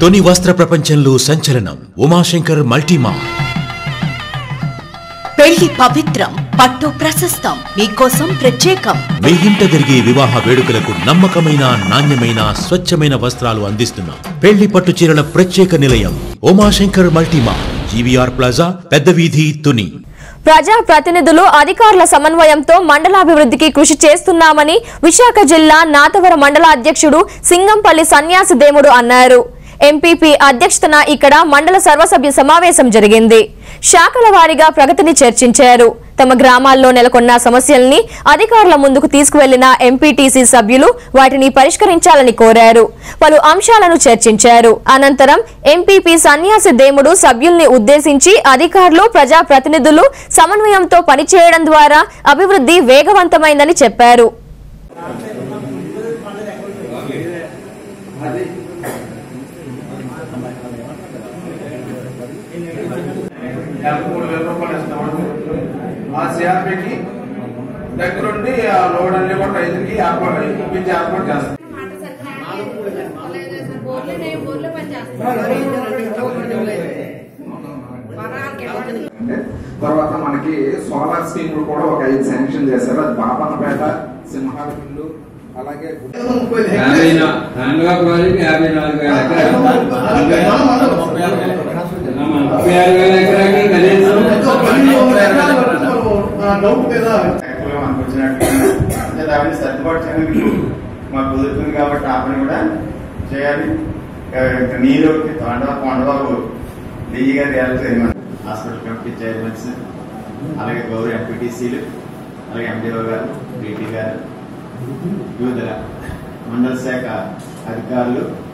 తొని వస్త్ర ప్రపంచంలో సంచలనం ఉమాశంకర్ మల్టీమా పెళ్లి పవిత్రం పట్టు ప్రశస్తం మీకోసం ప్రత్యేకం మీ ఇంట జరిగే వివాహ వేడుకలకు నమ్మకమైన నాణ్యమైన స్వచ్ఛమైన వస్త్రాలు అందిస్తున్నాం పెళ్లి పట్టు చీరల ప్రత్యేక నిలయం ఉమాశంకర్ మల్టీమా జీవీఆర్ ప్లాజా పెద్ద వీధి తుని ప్రజా ప్రతినిధులు అధికారుల సమన్వయంతో మండలాభివృద్ధికి కృషి చేస్తున్నామని విశాఖ జిల్లా నాతవర మండల అధ్యక్షుడు సింగంపల్లి సన్యాసి దేముడు అన్నారు ఎంపీపీ అధ్యక్షతన ఇక్కడ మండల సర్వసభ్య సమావేశం జరిగింది శాఖల వారీగా ప్రగతిని చర్చించారు తమ గ్రామాల్లో నెలకొన్న సమస్యల్ని అధికారుల ముందుకు తీసుకువెళ్లిన ఎంపీటీసీ సభ్యులు వాటిని పరిష్కరించాలని కోరారు పలు అంశాలను చర్చించారు అనంతరం ఎంపీపీ సన్యాసి దేముడు సభ్యుల్ని ఉద్దేశించి అధికారులు ప్రజాప్రతినిధులు సమన్వయంతో పనిచేయడం ద్వారా అభివృద్ధి వేగవంతమైందని చెప్పారు నెలకు మూడు వేల రూపాయలు ఇస్తాము ఆ సిఆర్పికి దగ్గరుండి ఆ లోడ్ అన్ని కూడా రైతుకి ఏర్పాటు ఇప్పించి ఏర్పాటు చేస్తాం అంటే తర్వాత మనకి సోలార్ స్కీమ్ కూడా ఒక ఐదు శాంక్షన్ చేశారు అది బాపన్నపేట సింహాలపిల్లు అలాగే యాభై నా- దానిలో ప్రాజెక్ట్ యాభై నాలుగు వేల ఎకరాలు మన ముప్పై ఆరు వేల ఎకరాలకి కనీసం యాక్చువల్గా మనకు వచ్చినట్టు అంటే దాన్ని సర్దుబాటు చేయడానికి మాకు కుదురుతుంది కాబట్టి ఆ పని కూడా చేయాలి ఇంకా నీరు తొండ కొండబాబు డిఈ గారి వెళ్తారు హాస్పిటల్ కమిటీ చైర్మన్స్ అలాగే గౌరవ ఎంపీటీసీలు అలాగే ఎండిఓ గారు డీటీ గారు వివిధ మండల శాఖ అధికారులు